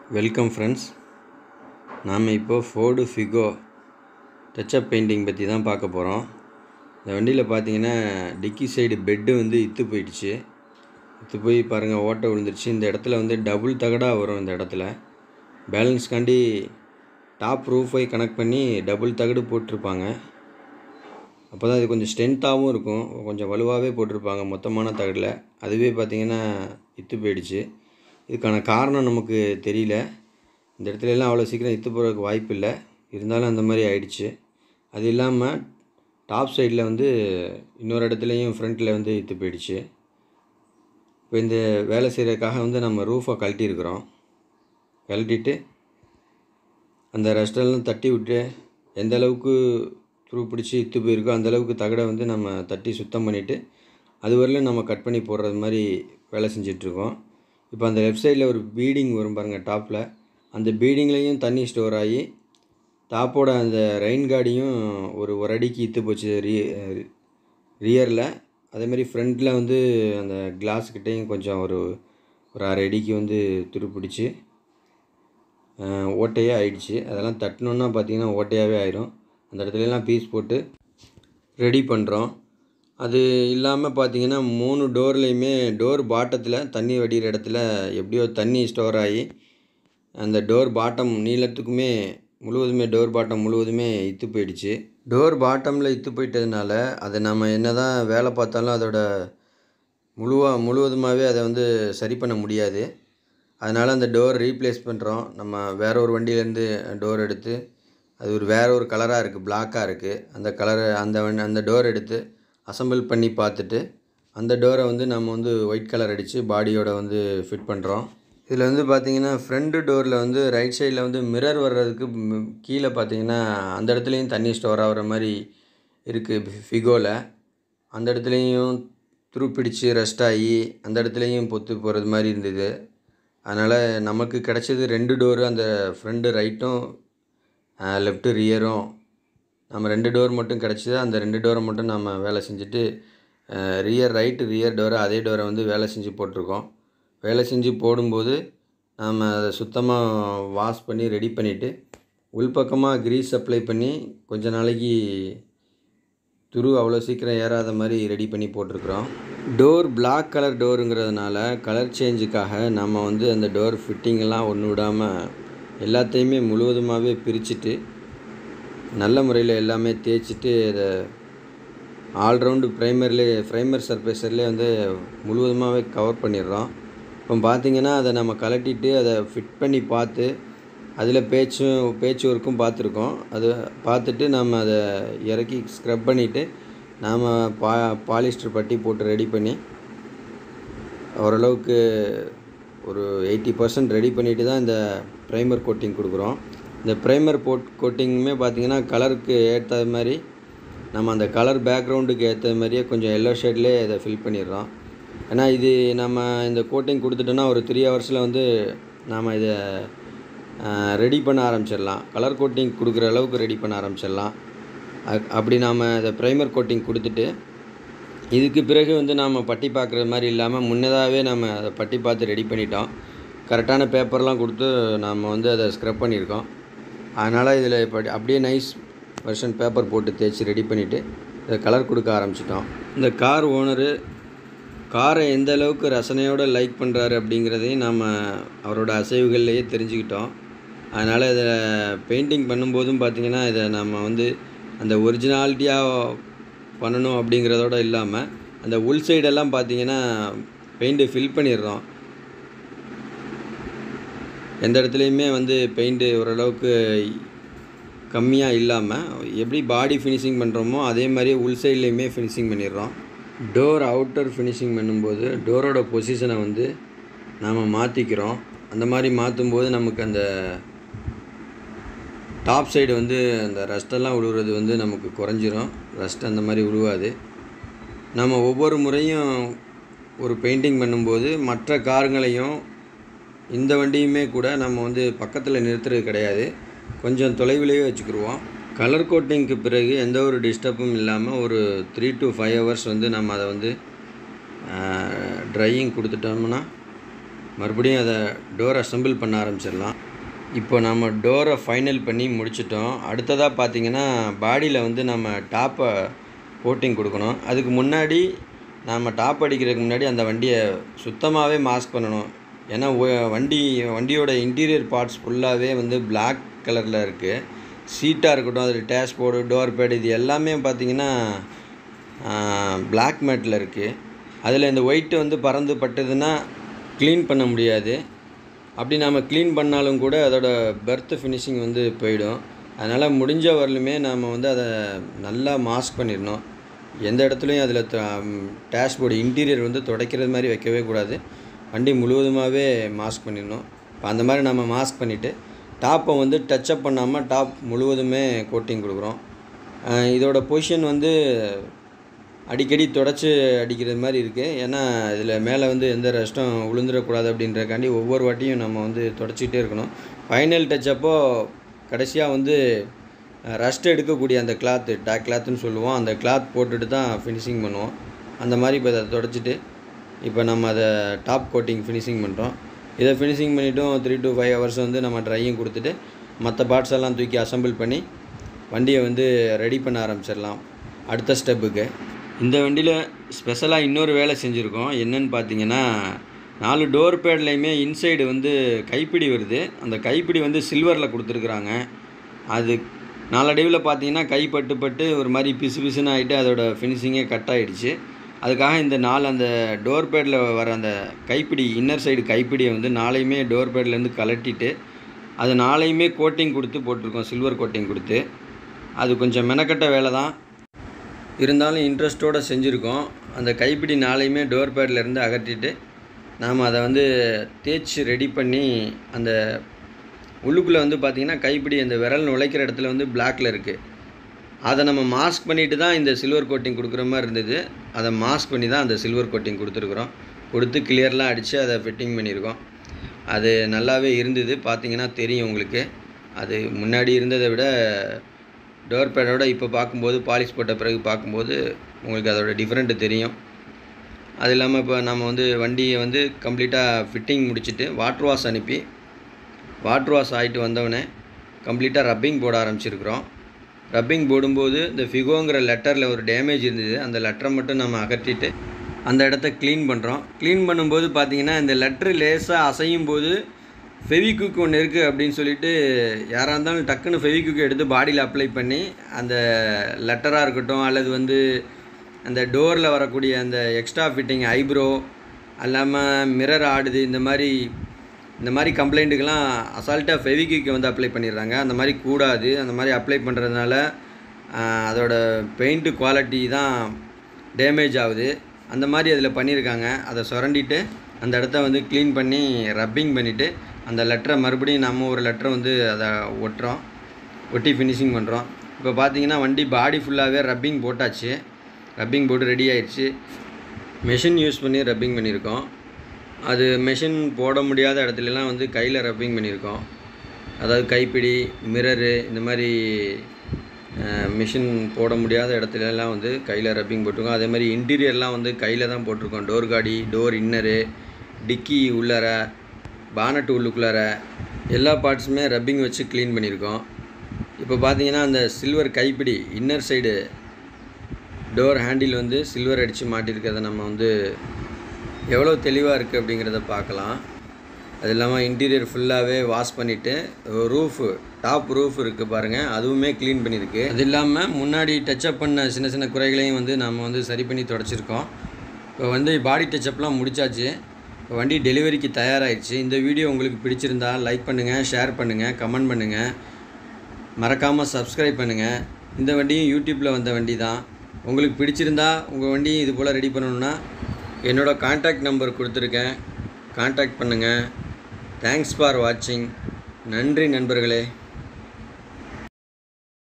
welcome friends நாம் இப்போ Ford Figo touch-up painting பற்றி தான் பார்க்க போகிறோம் இந்த வண்டியில் பார்த்தீங்கன்னா டிக்கி சைடு பெட்டு வந்து இத்து போயிடுச்சு இத்து போய் பாருங்கள் ஓட்டை விழுந்துருச்சு இந்த இடத்துல வந்து டபுள் தகடாக வரும் இந்த இடத்துல பேலன்ஸ்காண்டி டாப் ரூஃபை கனெக்ட் பண்ணி டபுள் தகடு போட்டிருப்பாங்க அப்போ தான் இது கொஞ்சம் ஸ்ட்ரென்த்தாகவும் இருக்கும் கொஞ்சம் வலுவாகவே போட்டிருப்பாங்க மொத்தமான தகடில் அதுவே பார்த்திங்கன்னா இத்து போயிடுச்சு இதுக்கான காரணம் நமக்கு தெரியல இந்த இடத்துல எல்லாம் அவ்வளோ சீக்கிரம் இத்து போகிறதுக்கு வாய்ப்பு இல்லை இருந்தாலும் அந்த மாதிரி ஆயிடுச்சு அது இல்லாமல் டாப் சைடில் வந்து இன்னொரு இடத்துலையும் ஃப்ரண்ட்டில் வந்து இத்து போயிடுச்சு இப்போ இந்த வேலை செய்கிறதுக்காக வந்து நம்ம ரூஃபை கழட்டியிருக்கிறோம் கழட்டிட்டு அந்த ரெஸ்டெல்லாம் தட்டி விட்டு எந்த அளவுக்கு துரு பிடிச்சி இத்து போயிருக்கோ அந்த அளவுக்கு தகடை வந்து நம்ம தட்டி சுத்தம் பண்ணிவிட்டு அது வரையிலும் நம்ம கட் பண்ணி போடுறது மாதிரி வேலை செஞ்சிட்ருக்கோம் இப்போ அந்த லெஃப்ட் சைடில் ஒரு பீடிங் வரும் பாருங்கள் டாப்பில் அந்த பீடிங்லேயும் தண்ணி ஸ்டோர் ஆகி டாப்போட அந்த ரெயின் கார்டையும் ஒரு ஒரு அடிக்கு இத்து போச்சு ரீ ரியரில் அதேமாதிரி ஃப்ரண்ட்டில் வந்து அந்த கிளாஸ்கிட்டேயும் கொஞ்சம் ஒரு ஒரு அரை அடிக்கு வந்து துரு பிடிச்சி ஓட்டையே ஆயிடுச்சு அதெல்லாம் தட்டணுன்னா பார்த்தீங்கன்னா ஓட்டையாகவே ஆயிரும் அந்த இடத்துலலாம் பீஸ் போட்டு ரெடி பண்ணுறோம் அது இல்லாமல் பார்த்தீங்கன்னா மூணு டோர்லேயுமே டோர் பாட்டத்தில் தண்ணி வடிகிற இடத்துல எப்படியோ தண்ணி ஸ்டோர் ஆகி அந்த டோர் பாட்டம் நீளத்துக்குமே முழுவதுமே டோர் பாட்டம் முழுவதுமே இத்து போயிடுச்சு டோர் பாட்டமில் இத்து போயிட்டதுனால அதை நம்ம என்ன தான் வேலை பார்த்தாலும் அதோட முழுவாக முழுவதுமாகவே அதை வந்து சரி பண்ண முடியாது அதனால் அந்த டோர் ரீப்ளேஸ் பண்ணுறோம் நம்ம வேற ஒரு வண்டியிலேருந்து டோர் எடுத்து அது ஒரு வேற ஒரு கலராக இருக்குது பிளாக்காக இருக்குது அந்த கலரை அந்த வண்டி அந்த டோர் எடுத்து அசம்பிள் பண்ணி பார்த்துட்டு அந்த டோரை வந்து நம்ம வந்து ஒயிட் கலர் அடித்து பாடியோட வந்து ஃபிட் பண்ணுறோம் இதில் வந்து பார்த்திங்கன்னா ஃப்ரண்ட்டு டோரில் வந்து ரைட் சைடில் வந்து மிரர் வர்றதுக்கு ம், கீழே பார்த்தீங்கன்னா அந்த இடத்துலையும் தண்ணி ஸ்டோர் ஆகிற மாதிரி இருக்குது ஃபிகோவில் அந்த இடத்துலையும் துருப்பிடிச்சு ரெஸ்ட் ஆகி அந்த இடத்துலையும் பொத்து போகிறது மாதிரி இருந்தது அதனால் நமக்கு கிடச்சது ரெண்டு டோரு அந்த ஃப்ரண்ட்டு ரைட்டும் லெஃப்ட்டு ரியரும் நம்ம ரெண்டு டோர் மட்டும் கிடச்சிது அந்த ரெண்டு டோரை மட்டும் நம்ம வேலை செஞ்சுட்டு ரியர் ரைட்டு ரியர் டோரை அதே டோரை வந்து வேலை செஞ்சு போட்டிருக்கோம் வேலை செஞ்சு போடும்போது நாம் அதை சுத்தமாக வாஷ் பண்ணி ரெடி பண்ணிவிட்டு உள்பக்கமாக கிரீஸ் அப்ளை பண்ணி கொஞ்ச நாளைக்கு துரு அவ்வளோ சீக்கிரம் ஏறாத மாதிரி ரெடி பண்ணி போட்டிருக்கிறோம் டோர் Black கலர் டோருங்கிறதுனால கலர் சேஞ்சுக்காக நம்ம வந்து அந்த டோர் ஃபிட்டிங்கெல்லாம் ஒன்று விடாமல் எல்லாத்தையுமே முழுவதுமாகவே பிரிச்சுட்டு நல்ல முறையில் எல்லாமே தேய்ச்சிட்டு அதை ஆல்ரவுண்டு ப்ரைமர்லேயே ப்ரைமர் சர்ஃபேஸர்லேயே வந்து முழுவதுமாகவே கவர் பண்ணிடுறோம் இப்போ பார்த்தீங்கன்னா அதை நம்ம கலட்டிட்டு அதை ஃபிட் பண்ணி பார்த்து அதில் பேச்சும் பேச்சு ஒர்க்கும் பார்த்துருக்கோம் அது பார்த்துட்டு நம்ம அதை இறக்கி ஸ்க்ரப் பண்ணிவிட்டு நாம் பா பாலிஸ்டர் பட்டி போட்டு ரெடி பண்ணி ஓரளவுக்கு ஒரு எயிட்டி பர்சன்ட் ரெடி பண்ணிட்டு தான் இந்த ப்ரைமர் கோட்டிங் கொடுக்குறோம் இந்த ப்ரைமர் போட் கோட்டிங்குமே பார்த்தீங்கன்னா கலருக்கு ஏற்ற மாதிரி நம்ம அந்த கலர் பேக்ரவுண்டுக்கு ஏற்ற மாதிரியே கொஞ்சம் எல்லோ ஷேட்லேயே இதை ஃபில் பண்ணிடுறோம் ஏன்னா இது நம்ம இந்த கோட்டிங் கொடுத்துட்டோன்னா ஒரு த்ரீ ஹவர்ஸில் வந்து நாம் இதை ரெடி பண்ண ஆரம்பிச்சிடலாம் கலர் கோட்டிங் கொடுக்குற அளவுக்கு ரெடி பண்ண ஆரம்பிச்சிடலாம் அ- அப்படி நாம் இதை ப்ரைமர் கோட்டிங் கொடுத்துட்டு இதுக்கு பிறகு வந்து நாம் பட்டி பார்க்குற மாதிரி இல்லாமல் முன்னதாகவே நம்ம அதை பட்டி பார்த்து ரெடி பண்ணிட்டோம் கரெக்டான பேப்பர்லாம் கொடுத்து நாம் வந்து அதை ஸ்க்ரப் பண்ணியிருக்கோம் அதனால் இதில் இப்போ அப்படியே நைஸ் வெர்ஷன் பேப்பர் போட்டு தேய்ச்சி ரெடி பண்ணிவிட்டு இதை கலர் கொடுக்க ஆரம்பிச்சிட்டோம் இந்த கார் ஓனரு காரை எந்த அளவுக்கு ரசனையோடு லைக் பண்ணுறாரு அப்படிங்கிறதையும் நாம் அவரோட அசைவுகள்லேயே தெரிஞ்சுக்கிட்டோம் அதனால் இதை பெயிண்டிங் பண்ணும்போதும் பார்த்திங்கன்னா இதை நம்ம வந்து அந்த ஒரிஜினாலிட்டியாக பண்ணணும் அப்படிங்கிறதோட இல்லாமல் அந்த உள் சைடெல்லாம் பார்த்தீங்கன்னா பெயிண்ட்டு ஃபில் பண்ணிடுறோம் எந்த இடத்துலையுமே வந்து பெயிண்ட்டு ஓரளவுக்கு கம்மியாக இல்லாமல் எப்படி பாடி ஃபினிஷிங் பண்ணுறோமோ அதே மாதிரி உள் சைட்லேயுமே ஃபினிஷிங் பண்ணிடுறோம் டோர் அவுட்டர் ஃபினிஷிங் பண்ணும்போது டோரோட பொசிஷனை வந்து நாம் மாற்றிக்கிறோம் அந்த மாதிரி மாற்றும்போது நமக்கு அந்த டாப் சைடு வந்து அந்த ரஸ்டெல்லாம் விழுவுறது வந்து நமக்கு குறைஞ்சிரும் ரஸ்ட் அந்த மாதிரி விழுவாது நம்ம ஒவ்வொரு முறையும் ஒரு பெயிண்டிங் பண்ணும்போது மற்ற காருங்களையும் இந்த வண்டியுமே கூட நம்ம வந்து பக்கத்தில் நிறுத்துறது கிடையாது கொஞ்சம் தொலைவிலேயே வச்சுக்கிருவோம் கலர் கோட்டிங்க்கு பிறகு எந்த ஒரு டிஸ்டர்பும் இல்லாமல் ஒரு த்ரீ to ஃபைவ் ஹவர்ஸ் வந்து நம்ம அதை வந்து ட்ரையிங் கொடுத்துட்டோம்னா மறுபடியும் அதை டோர் அசெம்பிள் பண்ண ஆரம்பிச்சிடலாம் இப்போ நம்ம டோரை ஃபைனல் பண்ணி முடிச்சிட்டோம் அடுத்ததாக பார்த்தீங்கன்னா பாடியில் வந்து நம்ம டாப்பை கோட்டிங் கொடுக்கணும் அதுக்கு முன்னாடி நம்ம டாப் அடிக்கிறதுக்கு முன்னாடி அந்த வண்டியை சுத்தமாகவே மாஸ்க் பண்ணணும் ஏன்னா ஒ- வண்டி வண்டியோட இன்டீரியர் பார்ட்ஸ் ஃபுல்லாகவே வந்து Black கலரில் இருக்குது சீட்டாக இருக்கட்டும் அதில் டேஷ்போர்டு டோர் பேட் இது எல்லாமே பார்த்தீங்கன்னா Black மேட்டில் இருக்குது அதில் இந்த ஒயிட் வந்து பறந்து பட்டதுன்னா க்ளீன் பண்ண முடியாது அப்படி நாம் க்ளீன் பண்ணாலும் கூட அதோட பெர்த் ஃபினிஷிங் வந்து போயிடும் அதனால் முடிஞ்ச வரலுமே நாம் வந்து அதை நல்லா மாஸ்க் பண்ணிடணும் எந்த இடத்துலையும் அதில் டேஷ்போர்டு இன்டீரியர் வந்து துடைக்கிறது மாதிரி வைக்கவே கூடாது வண்டி முழுவதுமாகவே மாஸ்க் பண்ணிடணும் இப்போ அந்த மாதிரி நம்ம மாஸ்க் பண்ணிவிட்டு டாப்பை வந்து டச்சப் பண்ணாமல் டாப் முழுவதுமே கோட்டிங் கொடுக்குறோம் அஹ் இதோட பொசிஷன் வந்து அடிக்கடி தொடச்சி அடிக்கிறது மாதிரி இருக்குது ஏன்னா இதில் மேலே வந்து எந்த ரெஸ்ட்டும் விழுந்துடக்கூடாது அப்படின்றக்காண்டி ஒவ்வொரு வாட்டியும் நம்ம வந்து தொடச்சிக்கிட்டே இருக்கணும் ஃபைனல் டச் அப்போ கடைசியாக வந்து ரஸ்ட் எடுக்கக்கூடிய அந்த கிளாத்து டேக் கிளாத்துன்னு சொல்லுவோம் அந்த கிளாத் போட்டுட்டு தான் ஃபினிஷிங் பண்ணுவோம் அந்த மாதிரி இப்போ அதை தொடச்சிட்டு இப்போ நம்ம அதை டாப் கோட்டிங் ஃபினிஷிங் பண்ணுறோம் இதை ஃபினிஷிங் பண்ணிவிட்டும் த்ரீ to ஃபைவ் ஹவர்ஸ் வந்து நம்ம ட்ரையும் கொடுத்துட்டு மற்ற பார்ட்ஸ் எல்லாம் தூக்கி அசெம்பிள் பண்ணி வண்டியை வந்து ரெடி பண்ண ஆரம்பிச்சிடலாம் அடுத்த ஸ்டெப்புக்கு இந்த வண்டியில் ஸ்பெஷலாக இன்னொரு வேலை செஞ்சுருக்கோம் என்னன்னு பார்த்தீங்கன்னா நாலு டோர் பேட்லேயுமே இன்சைடு வந்து கைப்பிடி வருது அந்த கைப்பிடி வந்து சில்வரில் கொடுத்துருக்குறாங்க அது நாளடைவில் பார்த்தீங்கன்னா கை பட்டு பட்டு ஒரு மாதிரி பிசு பிசுன்னு ஆகிட்டு அதோட ஃபினிஷிங்கே கட் ஆகிடுச்சு அதுக்காக இந்த நாலு அந்த டோர் பேடில் வர அந்த கைப்பிடி இன்னர் சைடு கைப்பிடியை வந்து நாளையுமே டோர் பேட்லேருந்து கலட்டிட்டு அது நாளையுமே கோட்டிங் கொடுத்து போட்டிருக்கோம் சில்வர் கோட்டிங் கொடுத்து அது கொஞ்சம் மெனக்கட்ட வேலை தான் இருந்தாலும் இன்ட்ரெஸ்ட்டோடு செஞ்சுருக்கோம் அந்த கைப்பிடி நாளையுமே டோர் பேட்லேருந்து அகற்றிட்டு நாம் அதை வந்து தேய்ச்சி ரெடி பண்ணி அந்த உள்ளுக்குள்ளே வந்து பார்த்திங்கன்னா கைப்பிடி அந்த விரல் நுழைக்கிற இடத்துல வந்து பிளாக்ல இருக்குது அதை நம்ம மாஸ்க் பண்ணிட்டு தான் இந்த சில்வர் கோட்டிங் கொடுக்குற மாதிரி இருந்தது அதை மாஸ்க் பண்ணி தான் அந்த சில்வர் கோட்டிங் கொடுத்துருக்குறோம் கொடுத்து கிளியர்லாம் அடித்து அதை ஃபிட்டிங் பண்ணியிருக்கோம் அது நல்லாவே இருந்தது பார்த்தீங்கன்னா தெரியும் உங்களுக்கு அது முன்னாடி இருந்ததை விட டோர் பேடோட இப்போ பார்க்கும்போது பாலிஷ் போட்ட பிறகு பார்க்கும்போது உங்களுக்கு அதோட டிஃப்ரெண்ட்டு தெரியும் அது இல்லாமல் இப்போ நம்ம வந்து வண்டியை வந்து கம்ப்ளீட்டாக ஃபிட்டிங் முடிச்சுட்டு வாட்டர் வாஷ் அனுப்பி வாட்டர் வாஷ் ஆகிட்டு வந்தவொடனே கம்ப்ளீட்டாக ரப்பிங் போட ஆரம்பிச்சிருக்கிறோம் ரப்பிங் போடும்போது இந்த ஃபிகோங்கிற லெட்டரில் ஒரு டேமேஜ் இருந்தது அந்த லெட்டரை மட்டும் நம்ம அகற்றிட்டு அந்த இடத்த க்ளீன் பண்ணுறோம் க்ளீன் பண்ணும்போது பார்த்தீங்கன்னா இந்த லெட்ரு லேசாக அசையும் போது ஃபெவிக்விக் ஒன்று இருக்குது அப்படின்னு சொல்லிட்டு யாராக இருந்தாலும் டக்குன்னு ஃபெவிக்விக் எடுத்து பாடியில் அப்ளை பண்ணி அந்த லெட்டராக இருக்கட்டும் அல்லது வந்து அந்த டோரில் வரக்கூடிய அந்த எக்ஸ்ட்ரா ஃபிட்டிங் ஐப்ரோ அல்லாமல் மிரர் ஆடுது இந்த மாதிரி இந்த மாதிரி கம்ப்ளைண்ட்டுக்கெல்லாம் அசால்ட்டாக ஃபெவிக்விக்கை வந்து அப்ளை பண்ணிடுறாங்க அந்த மாதிரி கூடாது அந்த மாதிரி அப்ளை பண்ணுறதுனால ஆஹ், அதோட பெயிண்ட்டு குவாலிட்டி தான் டேமேஜ் ஆகுது அந்த மாதிரி அதில் பண்ணியிருக்காங்க அதை சுரண்டிட்டு அந்த இடத்த வந்து க்ளீன் பண்ணி ரப்பிங் பண்ணிவிட்டு அந்த லெட்டரை மறுபடியும் நம்ம ஒரு லெட்டரை வந்து அதை ஒட்டுறோம் ஒட்டி ஃபினிஷிங் பண்ணுறோம் இப்போ பார்த்தீங்கன்னா வண்டி பாடி ஃபுல்லாகவே ரப்பிங் போட்டாச்சு ரப்பிங் போட்டு ரெடி ஆயிடுச்சு மெஷின் யூஸ் பண்ணி ரப்பிங் பண்ணியிருக்கோம் அது மெஷின் போட முடியாத இடத்துலலாம் வந்து கையில் ரப்பிங் பண்ணியிருக்கோம் அதாவது கைப்பிடி மிரரு இந்த மாதிரி மிஷின் போட முடியாத இடத்துல எல்லாம் வந்து கையில் ரப்பிங் போட்டிருக்கோம் அதே மாதிரி இன்டீரியர்லாம் வந்து கையில் தான் போட்டிருக்கோம் டோர் காடி டோர் இன்னரு டிக்கி உள்ளார பானட் உள்ளுக்குள்ளார எல்லா பார்ட்ஸுமே ரப்பிங் வச்சு க்ளீன் பண்ணியிருக்கோம் இப்போ பார்த்தீங்கன்னா அந்த சில்வர் கைப்பிடி இன்னர் சைடு டோர் ஹேண்டில் வந்து சில்வர் அடித்து மாட்டியிருக்கிறத நம்ம வந்து எவ்வளோ தெளிவாக இருக்குது அப்படிங்கிறத பார்க்கலாம் அது இல்லாமல் இன்டீரியர் ஃபுல்லாகவே வாஷ் பண்ணிவிட்டு ரூஃபு டாப் ரூஃப் இருக்குது பாருங்கள் அதுவுமே க்ளீன் பண்ணியிருக்கு அது இல்லாமல் முன்னாடி டச்சப் பண்ண சின்ன சின்ன குறைகளையும் வந்து நம்ம வந்து சரி பண்ணி தொடச்சிருக்கோம் இப்போ வந்து பாடி டச்சப்லாம் முடிச்சாச்சு இப்போ வண்டி டெலிவரிக்கு தயாராகிடுச்சு இந்த வீடியோ உங்களுக்கு பிடிச்சிருந்தா லைக் பண்ணுங்கள் ஷேர் பண்ணுங்கள் கமெண்ட் பண்ணுங்கள் மறக்காமல் சப்ஸ்கிரைப் பண்ணுங்கள் இந்த வண்டியும் யூடியூப்பில் வந்த வண்டி தான் உங்களுக்கு பிடிச்சிருந்தா உங்கள் வண்டியும் இது போல் ரெடி பண்ணணுன்னா என்னோடய காண்டாக்ட் நம்பர் கொடுத்துருக்கேன் காண்டாக்ட் பண்ணுங்கள் தேங்க்ஸ் ஃபார் வாட்சிங் நன்றி நண்பர்களே